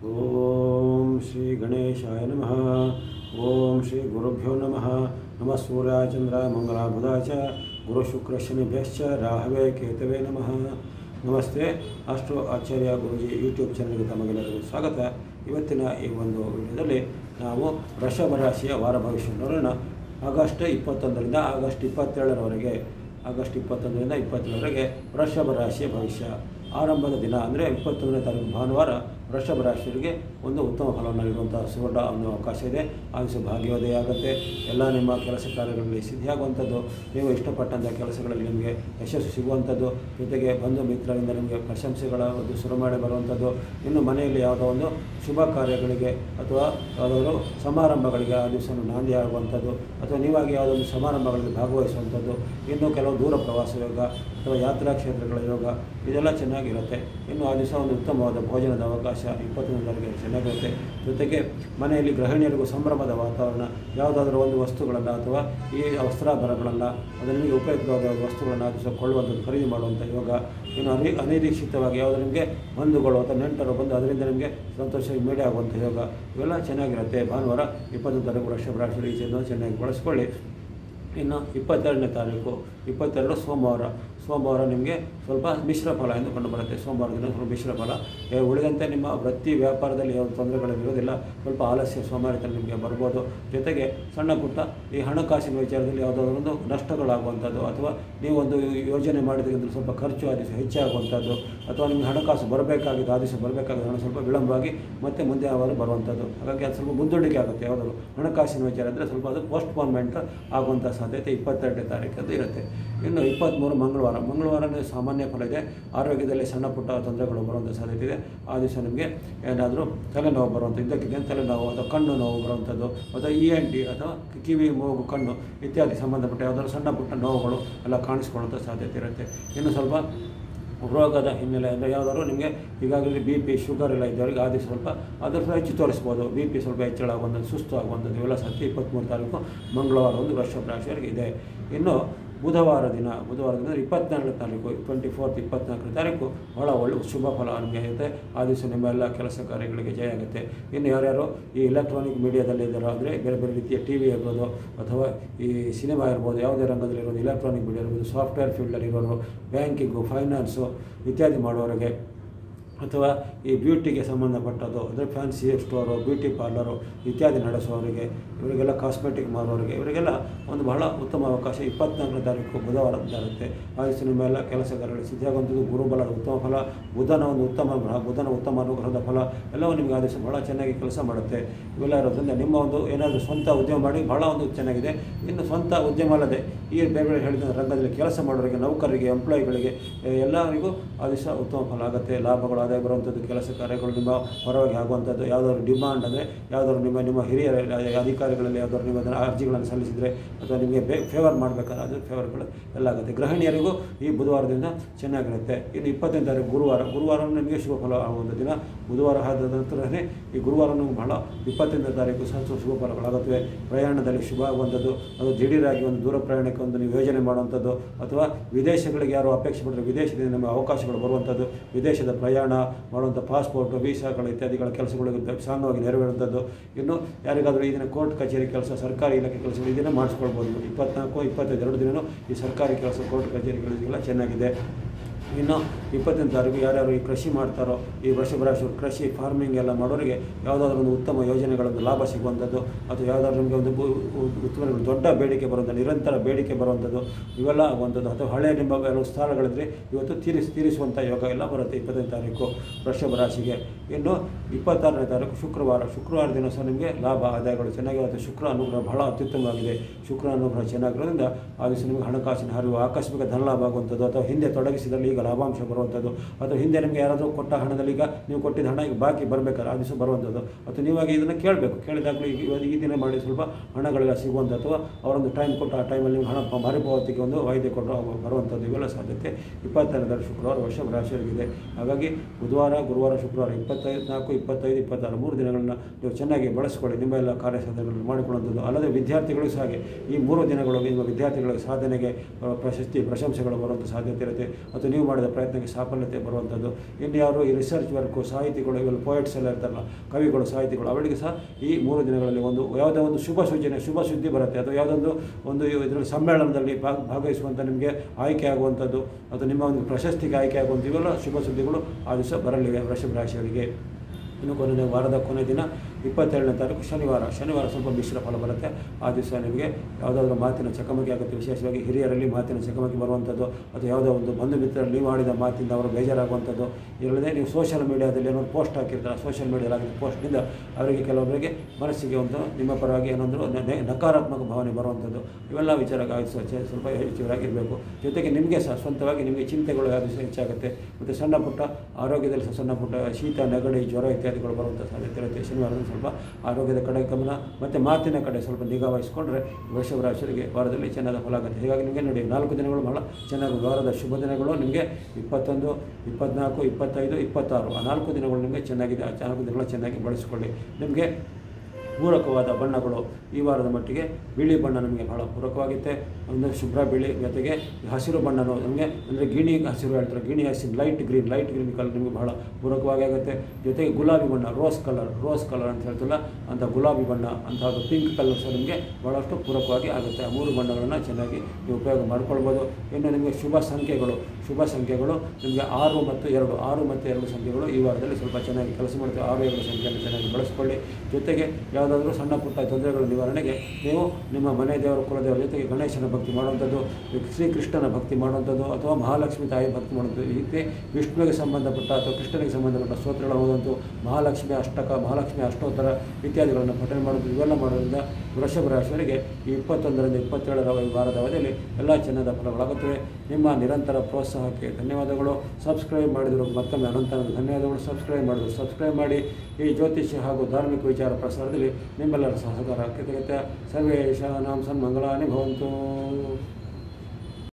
ಓಂ ಶ್ರೀ ಗಣೇಶಾಯ ನಮಃ ಓಂ ಶ್ರೀ ಗುರುಭ್ಯೋ ನಮಃ ನಮಃ ಸೂರ್ಯಾಯ ಚಂದ್ರಾಯ ಮಂಗಲ ಬುಧಾಯ ಚ ಗುರು ಶುಕ್ರ ಶನಿಭ್ಯಶ್ಚ ರಾಹವೇ ಕೇತವೇ ನಮಃ ನಮಸ್ತೆ ಅಷ್ಟು ಆಚಾರ್ಯ ಗುರುಜಿ ಯೂಟ್ಯೂಬ್ ಚಾನಲ್ಗೆ ತಮಗೆಲ್ಲರಿಗೂ ಸ್ವಾಗತ ಇವತ್ತಿನ ಈ ಒಂದು ವಿಡಿಯೋದಲ್ಲಿ ನಾವು ವೃಷಭ ರಾಶಿಯ ವಾರ ಭವಿಷ್ಯ ನೋಡೋಣ ಆಗಸ್ಟ್ ಇಪ್ಪತ್ತೊಂದರಿಂದ ಆಗಸ್ಟ್ ಇಪ್ಪತ್ತೇಳರವರೆಗೆ ಆಗಸ್ಟ್ ಇಪ್ಪತ್ತೊಂದರಿಂದ ಇಪ್ಪತ್ತೇಳರವರೆಗೆ ವೃಷಭ ರಾಶಿಯ ಭವಿಷ್ಯ ಆರಂಭದ ದಿನ ಅಂದರೆ ಇಪ್ಪತ್ತೊಂದನೇ ತಾರೀಕು ಭಾನುವಾರ ವೃಷಭ ರಾಶಿಯವರಿಗೆ ಒಂದು ಉತ್ತಮ ಫಲವನ್ನು ನೀಡುವಂಥ ಸುವರ್ಣ ಅನ್ನೋ ಅವಕಾಶ ಇದೆ ಆ ದಿವಸ ಭಾಗ್ಯೋದಯ ಆಗುತ್ತೆ ಎಲ್ಲ ನಿಮ್ಮ ಕೆಲಸ ಕಾರ್ಯಗಳಲ್ಲಿ ಸಿದ್ಧಿಯಾಗುವಂಥದ್ದು ನೀವು ಇಷ್ಟಪಟ್ಟಂಥ ಕೆಲಸಗಳಲ್ಲಿ ನಿಮಗೆ ಯಶಸ್ಸು ಸಿಗುವಂಥದ್ದು ಜೊತೆಗೆ ಬಂಧು ಮಿತ್ರರಿಂದ ನಿಮಗೆ ಪ್ರಶಂಸೆಗಳ ಒಂದು ಸುರಮಾಡೆ ಬರುವಂಥದ್ದು ಇನ್ನು ಮನೆಯಲ್ಲಿ ಯಾವುದೋ ಒಂದು ಶುಭ ಕಾರ್ಯಗಳಿಗೆ ಅಥವಾ ಯಾವುದಾದ್ರು ಸಮಾರಂಭಗಳಿಗೆ ಆ ದಿವಸ ನಾಂದಿ ಆಗುವಂಥದ್ದು ಅಥವಾ ನೀವಾಗಿ ಯಾವುದೋ ಒಂದು ಸಮಾರಂಭಗಳಲ್ಲಿ ಭಾಗವಹಿಸುವಂಥದ್ದು ಇನ್ನು ಕೆಲವು ದೂರ ಪ್ರವಾಸ ಯೋಗ ಅಥವಾ ಯಾತ್ರಾ ಕ್ಷೇತ್ರಗಳ ಯೋಗ ಇದೆಲ್ಲ ಚೆನ್ನಾಗಿರುತ್ತೆ ಇನ್ನು ಆ ದಿವಸ ಒಂದು ಉತ್ತಮವಾದ ಭೋಜನದ ಅವಕಾಶ ಇಪ್ಪತ್ತೊಂದು ತಾರೀಕಿಗೆ ಚೆನ್ನಾಗಿರುತ್ತೆ ಜೊತೆಗೆ ಮನೆಯಲ್ಲಿ ಗೃಹಿಣಿಯರಿಗೂ ಸಂಭ್ರಮದ ವಾತಾವರಣ ಯಾವುದಾದ್ರೂ ಒಂದು ವಸ್ತುಗಳನ್ನು ಅಥವಾ ಈ ವಸ್ತ್ರಾಭರಣಗಳನ್ನು ಅದರಲ್ಲಿ ನಿಮಗೆ ಉಪಯುಕ್ತವಾದ ವಸ್ತುಗಳನ್ನು ಆ ದಿವಸ ಕೊಳ್ಳುವಂಥದ್ದು ಖರೀದಿ ಮಾಡುವಂಥ ಯೋಗ ಇನ್ನು ಅನಿ ಅನಿರೀಕ್ಷಿತವಾಗಿ ಯಾವುದೋ ನಿಮಗೆ ಬಂಧುಗಳು ಅಥವಾ ನೆಂಟರು ಬಂದು ಅದರಿಂದ ನಿಮಗೆ ಸಂತೋಷ ಮೇಡೆ ಆಗುವಂಥ ಯೋಗ ಇವೆಲ್ಲ ಚೆನ್ನಾಗಿರುತ್ತೆ ಭಾನುವಾರ ಇಪ್ಪತ್ತೊಂದು ತಾರೀಕು ವೃಷಭ ರಾಶಿ ಈಚೆಯನ್ನು ಚೆನ್ನಾಗಿ ಬಳಸ್ಕೊಳ್ಳಿ ಇನ್ನು ಇಪ್ಪತ್ತೆರಡನೇ ತಾರೀಕು ಇಪ್ಪತ್ತೆರಡು ಸೋಮವಾರ ಸೋಮವಾರ ನಿಮಗೆ ಸ್ವಲ್ಪ ಮಿಶ್ರ ಫಲ ಎಂದು ಕಂಡು ಬರುತ್ತೆ ಸೋಮವಾರ ದಿನ ಸ್ವಲ್ಪ ಮಿಶ್ರ ಫಲ ಏ, ಉಳಿದಂತೆ ನಿಮ್ಮ ವೃತ್ತಿ ವ್ಯಾಪಾರದಲ್ಲಿ ಯಾವ ತೊಂದರೆಗಳಿರೋದಿಲ್ಲ ಸ್ವಲ್ಪ ಆಲಸ್ಯ ಸೋಮಾರಿತನ ನಿಮಗೆ ಬರ್ಬೋದು ಜೊತೆಗೆ ಸಣ್ಣ ಪುಟ್ಟ ಈ ಹಣಕಾಸಿನ ವಿಚಾರದಲ್ಲಿ ಯಾವುದಾದ್ರೂ ಒಂದು ನಷ್ಟಗಳಾಗುವಂಥದ್ದು ಅಥವಾ ನೀವೊಂದು ಯೋಜನೆ ಮಾಡಿದ್ರಿಂದ ಸ್ವಲ್ಪ ಖರ್ಚು ಆದಿಸ ಹೆಚ್ಚಾಗುವಂಥದ್ದು ಅಥವಾ ನಿಮಗೆ ಹಣಕಾಸು ಬರಬೇಕಾಗಿದ್ದು ಆದಿಸ ಬರಬೇಕಾಗಿದ್ದು ಹಣ ಸ್ವಲ್ಪ ವಿಳಂಬವಾಗಿ ಮತ್ತೆ ಮುಂದೆ ಅವರು ಬರುವಂಥದ್ದು ಹಾಗಾಗಿ ಅದು ಸ್ವಲ್ಪ ಮುಂದೂಡಿಕೆ ಆಗುತ್ತೆ ಯಾವುದಾದ್ರು ಹಣಕಾಸಿನ ವಿಚಾರ ಅಂದರೆ ಸ್ವಲ್ಪ ಅದು ಪೋಸ್ಟ್ಪೋನ್ಮೆಂಟ್ ಆಗುವಂಥ ಸಾಧ್ಯತೆ ಇಪ್ಪತ್ತೆರಡನೇ ತಾರೀಕದ್ದು ಇರುತ್ತೆ ಇನ್ನು ಇಪ್ಪತ್ತ್ಮೂರು ಮಂಗಳವಾರ ಮಂಗಳವಾರನೇ ಸಾಮಾನ್ಯ ಫಲ ಇದೆ ಆರೋಗ್ಯದಲ್ಲಿ ಸಣ್ಣ ಪುಟ್ಟ ತೊಂದರೆಗಳು ಬರುವಂಥ ಸಾಧ್ಯತೆ ಇದೆ ಆ ದಿವಸ ನಿಮಗೆ ಏನಾದರೂ ತಲೆನೋವು ಬರುವಂಥ ಇದ್ದಕ್ಕಿದ್ದ ತಲೆನೋವು ಅಥವಾ ಕಣ್ಣು ನೋವು ಬರುವಂಥದ್ದು ಅಥವಾ ಇ ಎನ್ ಟಿ ಅಥವಾ ಕಿವಿ ಮೂಗು ಕಣ್ಣು ಇತ್ಯಾದಿ ಸಂಬಂಧಪಟ್ಟ ಯಾವುದಾದ್ರು ಸಣ್ಣ ಪುಟ್ಟ ನೋವುಗಳು ಎಲ್ಲ ಕಾಣಿಸ್ಕೊಳ್ಳುವಂಥ ಸಾಧ್ಯತೆ ಇರುತ್ತೆ ಇನ್ನು ಸ್ವಲ್ಪ ರೋಗದ ಹಿನ್ನೆಲೆ ಅಂದರೆ ಯಾವುದಾದ್ರು ನಿಮಗೆ ಈಗಾಗಲೇ ಬಿ ಪಿ ಶುಗರ್ ಎಲ್ಲ ಇದ್ದವರಿಗೆ ಆ ದಿವಸ ಸ್ವಲ್ಪ ಅದ್ರ ಸ್ವಲ್ಪ ಹೆಚ್ಚು ತೋರಿಸ್ಬೋದು ಬಿ ಪಿ ಸ್ವಲ್ಪ ಹೆಚ್ಚಳ ಆಗುವಂಥದ್ದು ಸುಸ್ತು ಆಗುವಂಥದ್ದು ಇವೆಲ್ಲ ಸತ್ಯ ಇಪ್ಪತ್ತ್ಮೂರು ತಾರೀಕು ಮಂಗಳವಾರ ಒಂದು ವರ್ಷ ರಾಶಿಯವರಿಗೆ ಇದೆ ಇನ್ನು ಬುಧವಾರ ದಿನ ಬುಧವಾರ ದಿನ ಇಪ್ಪತ್ನಾಲ್ಕನೇ ತಾರೀಕು ಟ್ವೆಂಟಿ ಫೋರ್ತ್ ಇಪ್ಪತ್ನಾಲ್ಕನೇ ತಾರೀಕು ಭಾಳ ಒಳ್ಳೆ ಶುಭ ಫಲ ನಿಮಗೆ ಆಗುತ್ತೆ ಆ ದಿವಸ ನಿಮ್ಮ ಎಲ್ಲ ಕೆಲಸ ಕಾರ್ಯಗಳಿಗೆ ಜಯ ಆಗುತ್ತೆ ಇನ್ನು ಯಾರ್ಯಾರು ಈ ಎಲೆಕ್ಟ್ರಾನಿಕ್ ಮೀಡಿಯಾದಲ್ಲಿ ಇದ್ದಾರೋ ಅಂದರೆ ಬೇರೆ ಬೇರೆ ರೀತಿಯ ಟಿ ವಿ ಇರ್ಬೋದು ಅಥವಾ ಈ ಸಿನಿಮಾ ಇರ್ಬೋದು ಯಾವುದೇ ರಂಗದಲ್ಲಿ ಇರೋದು ಎಲೆಕ್ಟ್ರಾನಿಕ್ ಮೀಡಿಯಾ ಇರ್ಬೋದು ಸಾಫ್ಟ್ವೇರ್ ಫೀಲ್ಡಲ್ಲಿ ಇರೋರು ಬ್ಯಾಂಕಿಂಗು ಫೈನಾನ್ಸು ಇತ್ಯಾದಿ ಮಾಡುವವರಿಗೆ ಅಥವಾ ಈ ಬ್ಯೂಟಿಗೆ ಸಂಬಂಧಪಟ್ಟದ್ದು ಅಂದರೆ ಫ್ಯಾನ್ಸಿ ಸ್ಟೋರು ಬ್ಯೂಟಿ ಪಾರ್ಲರು ಇತ್ಯಾದಿ ನಡೆಸುವವರಿಗೆ ಇವರಿಗೆಲ್ಲ ಕಾಸ್ಮೆಟಿಕ್ ಮಾರುವವರಿಗೆ ಇವರಿಗೆಲ್ಲ ಒಂದು ಬಹಳ ಉತ್ತಮ ಅವಕಾಶ ಇಪ್ಪತ್ನಾಲ್ಕನೇ ತಾರೀಕು ಬುಧವಾರ ಇರುತ್ತೆ ಆ ದಿವಸ ನಿಮ್ಮೆಲ್ಲ ಕೆಲಸ ಕಾರ್ಯಗಳು ಸಿದ್ಧಿಯಾಗುವಂಥದ್ದು ಗುರುಬಲದ ಉತ್ತಮ ಫಲ ಬುಧನ ಒಂದು ಉತ್ತಮ ಗ್ರಹ ಬುಧನ ಉತ್ತಮ ಅನುಗ್ರಹದ ಫಲ ಎಲ್ಲವೂ ನಿಮಗೆ ಆ ದಿವಸ ಬಹಳ ಚೆನ್ನಾಗಿ ಕೆಲಸ ಮಾಡುತ್ತೆ ಇವೆಲ್ಲ ಇರೋದ್ರಿಂದ ನಿಮ್ಮ ಒಂದು ಏನಾದರೂ ಸ್ವಂತ ಉದ್ಯಮ ಮಾಡಿ ಬಹಳ ಒಂದು ಚೆನ್ನಾಗಿದೆ ಇನ್ನು ಸ್ವಂತ ಉದ್ಯಮ ಅಲ್ಲದೆ ಈ ಬೇರೆ ಬೇರೆ ಹೇಳಿದ ರಂಗದಲ್ಲಿ ಕೆಲಸ ಮಾಡೋರಿಗೆ ನೌಕರರಿಗೆ ಎಂಪ್ಲಾಯಿಗಳಿಗೆ ಎಲ್ಲರಿಗೂ ಆ ದಿವಸ ಉತ್ತಮ ಫಲ ಆಗುತ್ತೆ ಲಾಭಗಳು ಆದಾಯ ಬರುವಂಥದ್ದು ಕೆಲಸ ಕಾರ್ಯಗಳು ನಿಮ್ಮ ಹೊರವಾಗಿ ಆಗುವಂಥದ್ದು ಯಾವುದಾದ್ರು ಡಿಮಾಂಡ್ ಅಂದರೆ ಯಾವುದಾದ್ರು ನಿಮ್ಮ ನಿಮ್ಮ ಹಿರಿಯ ಅಧಿಕಾರಿಗಳಲ್ಲಿ ಯಾವುದಾದ್ರು ನೀವು ಅದನ್ನು ಅರ್ಜಿಗಳನ್ನು ಸಲ್ಲಿಸಿದರೆ ಅಥವಾ ನಿಮಗೆ ಬೇ ಫೇವರ್ ಮಾಡಬೇಕಾದ್ರೆ ಅದು ಫೇವರ್ಗಳು ಎಲ್ಲ ಆಗುತ್ತೆ ಗೃಹಿಣಿಯರಿಗೂ ಈ ಬುಧವಾರದಿಂದ ಚೆನ್ನಾಗಿರುತ್ತೆ ಇನ್ನು ಇಪ್ಪತ್ತನೇ ತಾರೀಕು ಗುರುವಾರ ಗುರುವಾರ ನಿಮಗೆ ಶುಭ ಫಲ ಆಗುವಂಥ ದಿನ ಬುಧವಾರ ಆದ ನಂತರನೇ ಈ ಗುರುವಾರನೂ ಬಹಳ ಇಪ್ಪತ್ತನೇ ತಾರೀಕು ಸಹ ಶುಭ ಫಲಗಳಾಗುತ್ತವೆ ಪ್ರಯಾಣದಲ್ಲಿ ಶುಭ ಆಗುವಂಥದ್ದು ಅದು ದಿಢೀರಾಗಿ ಒಂದು ದೂರ ಪ್ರಯಾಣಕ್ಕೆ ಒಂದು ನೀವು ಯೋಜನೆ ಮಾಡುವಂಥದ್ದು ಅಥವಾ ವಿದೇಶಗಳಿಗೆ ಯಾರು ಅಪೇಕ್ಷೆ ಪಟ್ಟರೆ ವಿದೇಶದಿಂದ ನಮಗೆ ಅವಕಾಶಗಳು ಬರುವಂಥದ್ದು ವಿದೇಶದ ಪ್ರಯಾಣ ಮಾಡುವಂಥ ಪಾಸ್ಪೋರ್ಟು ವೀಸಾಗಳು ಇತ್ಯಾದಿಗಳ ಕೆಲಸಗಳು ಸಾಂಗವಾಗಿ ನೆರವೇರುವಂಥದ್ದು ಇನ್ನು ಯಾರಿಗಾದರೂ ಈ ದಿನ ಕೋರ್ಟ್ ಕಚೇರಿ ಕೆಲಸ ಸರ್ಕಾರಿ ಇಲಾಖೆ ಕೆಲಸಗಳು ಇದನ್ನು ಮಾಡಿಸ್ಕೊಳ್ಬೋದು ಇಪ್ಪತ್ನಾಲ್ಕು ಇಪ್ಪತ್ತೈದು ಎರಡು ದಿನವೂ ಈ ಸರ್ಕಾರಿ ಕೆಲಸ ಕೋರ್ಟ್ ಕಚೇರಿಗಳಿಗೆಲ್ಲ ಚೆನ್ನಾಗಿದೆ ಇನ್ನು ಇಪ್ಪತ್ತನೇ ತಾರೀಕು ಯಾರ್ಯಾರು ಈ ಕೃಷಿ ಮಾಡ್ತಾರೋ ಈ ವೃಷಭ ರಾಶಿ ಕೃಷಿ ಫಾರ್ಮಿಂಗ್ ಎಲ್ಲ ಮಾಡೋರಿಗೆ ಯಾವುದಾದ್ರೂ ಒಂದು ಉತ್ತಮ ಯೋಜನೆಗಳನ್ನು ಲಾಭ ಸಿಗುವಂಥದ್ದು ಅಥವಾ ಯಾವುದಾದ್ರೂ ನಿಮಗೆ ಒಂದು ಬು- ಉ- ಉತ್ಪನ್ನಗಳು ದೊಡ್ಡ ಬೇಡಿಕೆ ಬರುವಂಥ ನಿರಂತರ ಬೇಡಿಕೆ ಬರುವಂಥದ್ದು ಇವೆಲ್ಲ ಆಗುವಂಥದ್ದು ಅಥವಾ ಹಳೆಯ ನಿಮ್ಮ ಕೆಲವು ಸ್ಥಾನಗಳಿದ್ರೆ ಇವತ್ತು ತೀರಿಸಿ ತೀರಿಸುವಂಥ ಯೋಗ ಎಲ್ಲ ಬರುತ್ತೆ ಇಪ್ಪತ್ತನೇ ತಾರೀಕು ವೃಷಭ ರಾಶಿಗೆ ಇನ್ನು ಇಪ್ಪತ್ತಾರನೇ ತಾರೀಕು ಶುಕ್ರವಾರ ಶುಕ್ರವಾರ ದಿನ ಸಹ ನಿಮಗೆ ಲಾಭ ಆದಾಯಗಳು ಚೆನ್ನಾಗಿರುತ್ತೆ ಶುಕ್ರ ಅನುಗ್ರಹ ಬಹಳ ಅತ್ಯುತ್ತಮವಾಗಿದೆ ಶುಕ್ರ ಅನುಗ್ರಹ ಚೆನ್ನಾಗಿರೋದ್ರಿಂದ ಆ ದಿವಸ ನಿಮಗೆ ಹಣಕಾಸಿನ ಹರಿವು ಆಕಸ್ಮಿಕ ಧನ ಲಾಭ ಆಗುವಂಥದ್ದು ಅಥವಾ ಹಿಂದೆ ತೊಡಗಿಸಿದಲ್ಲಿ ಈಗ ಲಾಭಾಂಶ ಬರುವಂಥದ್ದು ಅಥವಾ ಹಿಂದೆ ನಿಮಗೆ ಯಾರಾದರೂ ಕೊಟ್ಟ ಹಣದಲ್ಲಿ ಈಗ ನೀವು ಕೊಟ್ಟಿದ್ದ ಹಣ ಈಗ ಬಾಕಿ ಬರಬೇಕಾದ್ರೆ ಆ ದಿವಸ ಬರುವಂಥದ್ದು ಅಥವಾ ನೀವಾಗಿ ಇದನ್ನು ಕೇಳಬೇಕು ಕೇಳಿದಾಗಲೂ ಈಗ ಇವತ್ತು ಈ ದಿನ ಮಾಡಿ ಸ್ವಲ್ಪ ಹಣಗಳೆಲ್ಲ ಸಿಗುವಂಥ ಅಥವಾ ಅವರೊಂದು ಟೈಮ್ ಕೊಟ್ಟು ಆ ಟೈಮಲ್ಲಿ ನೀವು ಹಣ ಪ- ಮರುಪಾವತಿಗೆ ಒಂದು ವಾಯ್ದೆ ಕೊಟ್ಟು ಅವು ಬರುವಂಥದ್ದು ಇವೆಲ್ಲ ಸಾಧ್ಯತೆ ಇಪ್ಪತ್ತೆರಡರ ಶುಕ್ರವಾರ ವರ್ಷ ರಾಶಿಯವರಿಗಿದೆ ಹಾಗಾಗಿ ಬುಧವಾರ ಗುರುವಾರ ಶುಕ್ರವಾರ ಇಪ್ಪತ್ತೈದು ನಾಲ್ಕು ಇಪ್ಪತ್ತೈದು ಇಪ್ಪತ್ತಾರು ಮೂರು ದಿನಗಳನ್ನ ನೀವು ಚೆನ್ನಾಗಿ ಬಳಸ್ಕೊಳ್ಳಿ ನಿಮ್ಮ ಎಲ್ಲ ಕಾರ್ಯಸಾಧನೆಗಳನ್ನು ಮಾಡಿಕೊಳ್ಳುವಂಥದ್ದು ಅಲ್ಲದೆ ವಿದ್ಯಾರ್ಥಿಗಳಿಗೂ ಸಹ ಹಾಗೆ ಈ ಮೂರು ದಿನಗಳು ನಿಮ್ಮ ವಿದ್ಯಾರ್ಥಿಗಳ ಸಾಧನೆಗೆ ಆ, ಪ್ರಶಸ್ತಿ ಪ್ರಶಂಸೆಗಳು ಬರುವಂಥ ಸಾಧ್ಯತೆ ಇರುತ್ತೆ ಅಥವಾ ನೀವು ಮಾಡಿದ ಪ್ರಯತ್ನಕ್ಕೆ ಸಾಫಲ್ಯತೆ ಬರುವಂಥದ್ದು ಇನ್ನು ಯಾರು ಈ ರಿಸರ್ಚ್ ವರ್ಕು ಸಾಹಿತಿಗಳು ಇವೆಲ್ಲ ಪೋಯಟ್ಸ್ ಎಲ್ಲ ಇರ್ತಾರಲ್ಲ ಕವಿಗಳು ಸಾಹಿತಿಗಳು ಅವರಿಗೆ ಸಹ ಈ ಮೂರು ದಿನಗಳಲ್ಲಿ ಒಂದು ಯಾವುದೋ ಒಂದು ಶುಭ ಸೂಚನೆ ಶುಭ ಸುದ್ದಿ ಬರುತ್ತೆ ಅಥವಾ ಯಾವುದೊಂದು ಒಂದು ಇದರಲ್ಲಿ ಸಮ್ಮೇಳನದಲ್ಲಿ ಭಾಗ ಭಾಗವಹಿಸುವಂಥ ನಿಮಗೆ ಆಯ್ಕೆ ಆಗುವಂಥದ್ದು ಅಥವಾ ನಿಮ್ಮ ಒಂದು ಪ್ರಶಸ್ತಿಗೆ ಆಯ್ಕೆ ಆಗುವಂಥ ಇವೆಲ್ಲ ಶುಭ ಸುದ್ದಿಗಳು ಆ ದಿವಸ ಬರಲಿವೆ ವೃಷಭ ರಾಶಿಯವರಿಗೆ ಇನ್ನು ಕೊನೆಯ ವಾರದ ಕೊನೆ ದಿನ ಇಪ್ಪತ್ತೆರಡನೇ ತಾರೀಕು ಶನಿವಾರ ಶನಿವಾರ ಸ್ವಲ್ಪ ಮಿಶ್ರ ಫಲ ಬರುತ್ತೆ ಆ ದಿವಸ ನಿಮಗೆ ಯಾವುದಾದ್ರೂ ಮಾತಿನ ಚಕಮಕಿ ಆಗುತ್ತೆ ವಿಶೇಷವಾಗಿ ಹಿರಿಯರಲ್ಲಿ ಮಾತಿನ ಚಕಮಕಿ ಬರುವಂಥದ್ದು ಅಥವಾ ಯಾವುದೋ ಒಂದು ಬಂಧು ಮಿತ್ರರು ನೀವು ಮಾಡಿದ ಮಾತಿಂದ ಅವರು ಬೇಜಾರಾಗುವಂಥದ್ದು ಇಲ್ಲದೆ ನೀವು ಸೋಷಿಯಲ್ ಮೀಡಿಯಾದಲ್ಲಿ ಏನೋ ಪೋಸ್ಟ್ ಹಾಕಿರ್ತಾರೆ ಸೋಷಿಯಲ್ ಮೀಡಿಯಾದಲ್ಲಿ ಪೋಸ್ಟ್ನಿಂದ ಅವರಿಗೆ ಕೆಲವೊಬ್ಬರಿಗೆ ಮನಸ್ಸಿಗೆ ಒಂದು ನಿಮ್ಮ ಪರವಾಗಿ ಏನಂದ್ರು ನ- ನೆ- ನಕಾರಾತ್ಮಕ ಭಾವನೆ ಬರುವಂಥದ್ದು ಇವೆಲ್ಲ ವಿಚಾರ ಗಾಯಿಸುವ ಚೆ- ಸ್ವಲ್ಪ ಹೆಚ್ಚಿರಾಗಿರಬೇಕು ಜೊತೆಗೆ ನಿಮಗೆ ಸಹ ಸ್ವಂತವಾಗಿ ನಿಮಗೆ ಚಿಂತೆಗಳು ಯಾವ ದಿವಸ ಹೆಚ್ಚಾಗುತ್ತೆ ಮತ್ತು ಸಣ್ಣ ಪುಟ್ಟ ಆರೋಗ್ಯದಲ್ಲಿ ಸಹ ಸಣ್ಣ ಪುಟ್ಟ ಶೀತ ನೆಗಡಿ ಜ್ವರ ಇತ್ಯಾದಿಗಳು ಬರುವಂಥ ಸಾಧ್ಯತೆ ಇರುತ್ತೆ ಶನಿವಾರದ ಸ್ವಲ್ಪ ಆರೋಗ್ಯದ ಕಡೆ ಗಮನ ಮತ್ತು ಮಾತಿನ ಕಡೆ ಸ್ವಲ್ಪ ನಿಗಾ ವಹಿಸಿಕೊಂಡ್ರೆ ವೃಷಭ ರಾಶಿಯವರಿಗೆ ವಾರದಲ್ಲಿ ಚೆನ್ನಾದ ಫಲ ಆಗುತ್ತೆ ಹೀಗಾಗಿ ನಿಮಗೆ ನೋಡಿ ನಾಲ್ಕು ದಿನಗಳು ಬಹಳ ಚೆನ್ನಾಗಿ ವಾರದ ಶುಭ ದಿನಗಳು ನಿಮಗೆ ಇಪ್ಪತ್ತೊಂದು ಇಪ್ಪತ್ನಾಲ್ಕು ಇಪ್ಪತ್ತೈದು ಇಪ್ಪತ್ತಾರು ಆ ನಾಲ್ಕು ದಿನಗಳು ನಿಮಗೆ ಚೆನ್ನಾಗಿದೆ ಆ ನಾಲ್ಕು ದಿನಗಳು ಚೆನ್ನಾಗಿ ಬಳಸಿಕೊಳ್ಳಿ ನಿಮಗೆ ಪೂರಕವಾದ ಬಣ್ಣಗಳು ಈ ವಾರದ ಮಟ್ಟಿಗೆ ಬಿಳಿ ಬಣ್ಣ ನಮಗೆ ಬಹಳ ಪೂರಕವಾಗುತ್ತೆ ಒಂದು ಶುಭ್ರ ಬಿಳಿ ಜೊತೆಗೆ ಹಸಿರು ಬಣ್ಣನು ನಮಗೆ ಅಂದರೆ ಗಿಣಿ ಹಸಿರು ಹೇಳ್ತಾರೆ ಗಿಣಿ ಹಸಿರು light green light green colour ನಿಮಗೆ ಬಹಳ ಪೂರಕವಾಗಿ ಆಗುತ್ತೆ ಜೊತೆಗೆ ಗುಲಾಬಿ ಬಣ್ಣ ರೋಸ್ ಕಲರ್ ರೋಸ್ ಕಲರ್ ಅಂತ ಹೇಳ್ತಿಲ್ಲ ಅಂಥ ಗುಲಾಬಿ ಬಣ್ಣ ಅಂಥದ್ದು ಪಿಂಕ್ ಕಲರ್ ಸಹ ನಿಮಗೆ ಭಾಳಷ್ಟು ಪೂರಕವಾಗಿ ಆಗುತ್ತೆ ಆ ಮೂರು ಬಣ್ಣಗಳನ್ನು ಚೆನ್ನಾಗಿ ನೀವು ಉಪಯೋಗ ಮಾಡ್ಕೊಳ್ಬೋದು ಇನ್ನು ನಿಮಗೆ ಶುಭ ಸಂಖ್ಯೆಗಳು ಶುಭ ಸಂಖ್ಯೆಗಳು ನಿಮಗೆ ಆರು ಮತ್ತು ಎರಡು ಆರು ಮತ್ತು ಎರಡು ಸಂಖ್ಯೆಗಳು ಈ ವಾರದಲ್ಲಿ ಸ್ವಲ್ಪ ಚೆನ್ನಾಗಿ ಕೆಲಸ ಮಾಡ್ತೇವೆ ಆರು ಎರಡು ಸಂಖ್ಯೆಯನ್ನು ಚೆನ್ನಾಗಿ ಬಳಸ್ಕೊಳ್ಳಿ ಜೊತೆಗೆ ಯಾವುದಾದ್ರೂ ಸಣ್ಣ ಪುಟ್ಟ ತೊಂದರೆಗಳ ನಿವಾರಣೆಗೆ ನೀವು ನಿಮ್ಮ ಮನೆ ದೇವರ ಕುಲದೇವರ ಜೊತೆಗೆ ಗಣೇಶನ ಭಕ್ತಿ ಮಾಡುವಂಥದ್ದು ಶ್ರೀಕೃಷ್ಣನ ಭಕ್ತಿ ಮಾಡುವಂಥದ್ದು ಅಥವಾ ಮಹಾಲಕ್ಷ್ಮಿ ತಾಯಿ ಭಕ್ತಿ ಮಾಡುವಂಥದ್ದು ಈ ರೀತಿ ವಿಷ್ಣುವಿಗೆ ಸಂಬಂಧಪಟ್ಟ ಅಥವಾ ಕೃಷ್ಣನಿಗೆ ಸಂಬಂಧಪಟ್ಟ ಸ್ತೋತ್ರಗಳು ಓದುವಂಥದ್ದು ಮಹಾಲಕ್ಷ್ಮಿ ಅಷ್ಟಕ ಮಹಾಲಕ್ಷ್ಮಿ ಅಷ್ಟೋತ್ತರ ಇತ್ಯಾದಿಗಳನ್ನು ಪಠನೆ ಮಾಡೋದು ಇವೆಲ್ಲ ಮಾಡೋದ್ರಿಂದ ವೃಷಭ ರಾಶಿಯವರಿಗೆ ಈ ಇಪ್ಪತ್ತೊಂದರಿಂದ ಇಪ್ಪತ್ತೇಳರ ವಾರದ ಅವಧಿಯಲ್ಲಿ ಎಲ್ಲ ಚಿನ್ನದ ಫಲಗಳಾಗುತ್ತವೆ ನಿಮ್ಮ ನಿರಂತರ ಪ್ರೋತ್ಸಾಹಕ್ಕೆ ಧನ್ಯವಾದಗಳು ಸಬ್ಸ್ಕ್ರೈಬ್ ಮಾಡಿದ್ರು ಮತ್ತೊಮ್ಮೆ ಅನಂತ ಧನ್ಯವಾದಗಳು ಸಬ್ಸ್ಕ್ರೈಬ್ ಮಾಡಿದ್ರು ಸಬ್ಸ್ಕ್ರೈಬ್ ಮಾಡಿ ಈ ಜ್ಯೋತಿಷ್ಯ ಹಾಗೂ ಧಾರ್ಮಿಕ ವಿಚಾರ ಪ್ರಸಾರದಲ್ಲಿ ನಿಮ್ಮೆಲ್ಲರ ಸಹಕಾರ ಅಗತ್ಯತೆ ಸರ್ವೇಶಾನಾಂ ಸನ್ಮಂಗಳಾನಿ ಭವಂತು